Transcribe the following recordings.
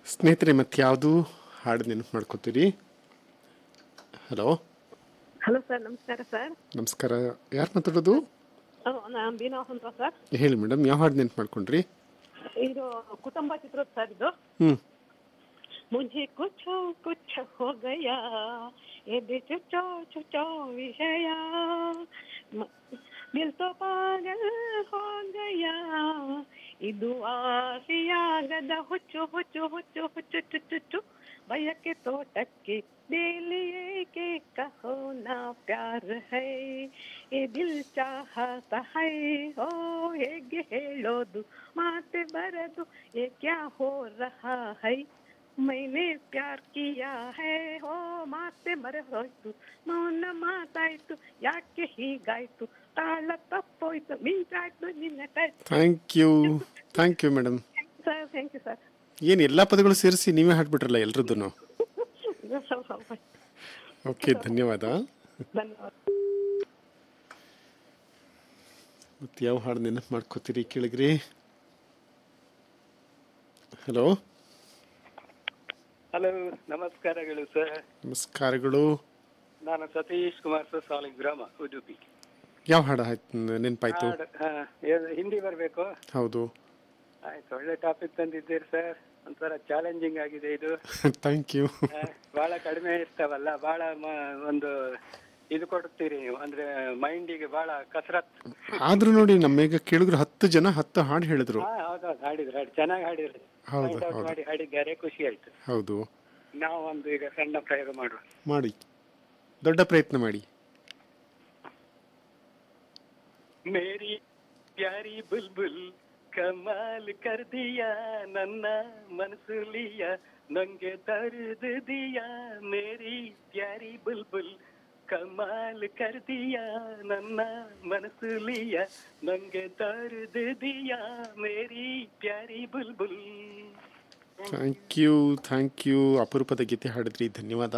ಸ್ನೇಹಿತರೆ ಮತ್ತೆ ಯಾವುದು ಹಾಡು ನೆನಪು ಮಾಡ್ಕೋತೀರಿ ಹಲೋ ಹಲೋ ಸರ್ ನಮಸ್ಕಾರ ಸರ್ ನಮಸ್ಕಾರ ಯಾರು ಮಾತಾಡೋದು ನಾನು ಬೀನಾ ಅಂತ ಸರ್ ಹೇಳಿ ಮೇಡಮ್ ಯಾವ ಹಾಡು ನೆನಪು ಮಾಡ್ಕೊಂಡ್ರಿ ಇದು ಕುಟುಂಬ ಚಿತ್ರದ ಸರ್ ಇದು ಹ್ಞೂ मुझे कुछ कुछ हो गया ये भी चुचो चुचो विषया म- दिल तो पागल हो गया ಇದು ಆಸಿಯಾಗದ ಹುಚ್ಚು ಹುಚ್ಚು ಹುಚ್ಚು ಹುಚ್ಚು ಚುಚ್ಚು ಚು ಬಯಕೆ ತೋಟಕ್ಕೆ ದೇಲಿಯೇಕೆ ಕಹೋ ನಾ ಪ್ಯಾರ್ ಹೈ ಏ ದಿಲ್ ಚಾಹತ ಹೈ ಓ ಹೇಗೆ ಹೇಳೋದು ಮಾತೆ ಬರದು ಏ ಕ್ಯಾ ಹೋ ರಹಾ ಹೈ मैंने प्यार किया है ಹೋ ಮಾತೆ ಮರೆ ಹೋಯ್ತು ಮೌನ ಮಾತಾಯ್ತು ಯಾಕೆ ಹೀಗಾಯ್ತು ತಾಳ ತಪ್ಪೋಯ್ತು ಮಿಂಚಾಯ್ತು ನಿನ್ನ ಕೈ thank you thank you madam sir thank you sir ಏನು ಎಲ್ಲ ಪದಗಳು ಸೇರಿಸಿ ನೀವೇ ಹಾಡ್ಬಿಟ್ರಲ್ಲ ಎಲ್ರದ್ದು ಓಕೆ ಧನ್ಯವಾದ ಧನ್ಯವಾದ ಮತ್ತೆ ಯಾವ ಹಾಡು ನೆನಪು ಮಾಡ್ಕೋತೀರಿ ಕೇಳಿಗ್ರಿ ಹಲೋ ಹಲೋ ನಮಸ್ಕಾರಗಳು ಸರ್ ನಮಸ್ಕಾರಗಳು ನಾನು ಸತೀಶ್ ಕುಮಾರ್ ಸರ್ ಸಾಲಿಗ್ರಾಮ ಉಡುಪಿ ಯಾವ ಹಾಡು ಆಯ್ತು ನೆನಪಾಯ್ತು ಹಾಡು, ಹಾ, ಏನು ಹಿಂದಿ ಬರಬೇಕು ಹೌದು ಆಯ್ತು ಒಳ್ಳೆ ಟಾಪಿಕ್ ತಂದಿದ್ದೀರಿ ಸರ್ ಒಂಥರ ಚಾಲೆಂಜಿಂಗ್ ಆಗಿದೆ ಇದು ಥ್ಯಾಂಕ್ ಯು ಆ, ಬಹಳ ಕಡಿಮೆ ಇರ್ತಾವಲ್ಲ ಬಹಳ ಮ- ಒಂದು ಇದು ಕೊಡ್ತೀರಿ ನೀವು ಅಂದ್ರೆ ಮೈಂಡಿಗೆ ಬಹಳ ಕಸರತ್ ಆದ್ರೂ ನೋಡಿ ನಮ್ಮೀಗ ಕೇಳಿದ್ರು ಹತ್ತು ಜನ ಹತ್ತು ಹಾಡು ಹೇಳಿದ್ರು ಹಾ ಹೌದೌದು ಹಾಡಿದ್ರು ಹಾಡಿ ಚೆನ್ನಾಗಿ ಹಾಡಿದ್ರು ಹೌದು, Point out ಹೌದು. ಮಾಡಿ ಹಾಡಿದ್ದಾರೆ ಖುಷಿ ಆಯ್ತು ಹೌದು ನಾವು ಒಂದು ಈಗ ಸಣ್ಣ ಪ್ರಯೋಗ ಮಾಡುವ ಮಾಡಿ ದೊಡ್ಡ ಪ್ರಯತ್ನ ಮಾಡಿ ಮೇರಿ ಪ್ಯಾರಿ ಬುಲ್ಬುಲ್ ಕಮಾಲ್ ಕರ್ ದಿಯಾ ನನ್ನ ಮನಸ್ಸು ಲಿಯಾ ನಂಗೆ ದರ್ದ್ ದಿಯಾ ಮೇರಿ ಪ್ಯಾರಿ ಬುಲ್ಬುಲ್ ಕಮಾಲ್ ಕರ್ ದಿಯಾ ನನ್ನ ಮನಸ್ಸು ಲಿಯಾ ನಂಗೆ ದರ್ದ್ ದಿಯಾ ಮೇರಿ ಪ್ಯಾರಿ ಬುಲ್ಬುಲ್ ಥ್ಯಾಂಕ್ ಯು ಥ್ಯಾಂಕ್ ಯು ಅಪರೂಪದ ಗೀತೆ ಹಾಡಿದ್ರಿ ಧನ್ಯವಾದ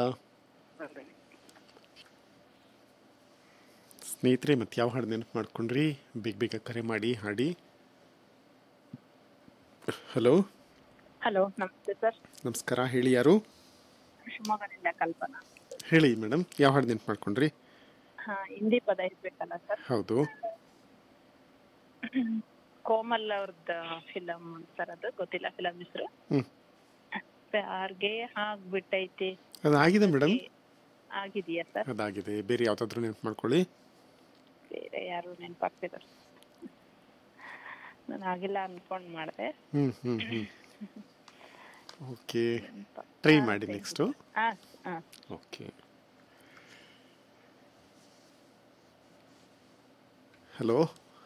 ಸ್ನೇಹಿತರೆ ಮತ್ತೆ ಯಾವ ಹಾಡು ನೆನಪು ಮಾಡ್ಕೊಂಡ್ರಿ ಬೇಗ ಬೇಗ ಕರೆ ಮಾಡಿ ಹಾಡಿ ಹಲೋ ಹಲೋ ನಮಸ್ತೆ ಸರ್ ನಮಸ್ಕಾರ ಹೇಳಿ ಯಾರು ಶಿವಮೊಗ್ಗದಿಂದ ಕಲ್ಪನಾ ಹೇಳಿ ಮೇಡಮ್ ಯಾವ ಹಾಡು ನೆನಪು ಮಾಡ್ಕೊಂಡ್ರಿ ಹಾ ಹಿಂದಿ ಪದ ಇರ್ಬೇಕಲ್ಲ ಸರ್ ಹೌದು ಕೋಮಲ್ ಅವ್ರದ್ದು ಫಿಲಮ್ ಸರ್ ಅದು ಗೊತ್ತಿಲ್ಲ ಫಿಲಮ್ ಹೆಸರು ಹ್ಞೂ ಪ್ಯಾರ್ಗೆ ಆಗ್ಬಿಟ್ಟೈತಿ ಅದಾಗಿದೆ ಮೇಡಮ್ ಆಗಿದೆಯಾ ಸರ್ ಅದಾಗಿದೆ ಬೇರೆ ಯಾವುದಾದ್ರೂ ನೆನಪು ಮಾಡ್ಕೊಳ್ಳಿ ಬೇರೆ ಯಾರು ನೆನಪಾಗ್ತಿದ್ದಾರೆ ನಾನು ಆಗಿಲ್ಲ ಅನ್ಕೊಂಡ್ ಮಾಡಿದೆ ಹ್ಞೂ ಹ್ಞೂ ಹ್ಞೂ ಓಕೆ ಟ್ರೈ ಮಾಡಿ ನೆಕ್ಸ್ಟು ಹಾ ಹಾ ಓಕೆ ಹಲೋ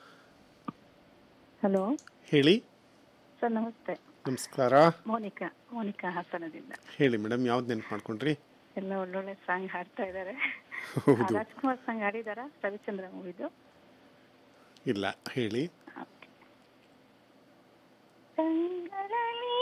ಹಲೋ ಹೇಳಿ ಸರ್ ನಮಸ್ತೆ ನಮಸ್ಕಾರ ಮೋನಿಕಾ ಮೋನಿಕಾ ಹಾಸನದಿಂದ ಹೇಳಿ ಮೇಡಮ್ ಯಾವ್ದು ನೆನಪು ಮಾಡ್ಕೊಂಡ್ರಿ ಎಲ್ಲ ಒಳ್ಳೊಳ್ಳೆ ಸಾಂಗ್ ಹಾಡ್ತಾ ಇದ್ದಾರೆ ಹೌದು ರಾಜ್ಕುಮಾರ್ ಸಾಂಗ್ ಹಾಡಿದಾರಾ ರವಿಚಂದ್ರ ಮೂವಿದು ಇಲ್ಲ ಹೇಳಿ ಕಂಗಳಲ್ಲಿ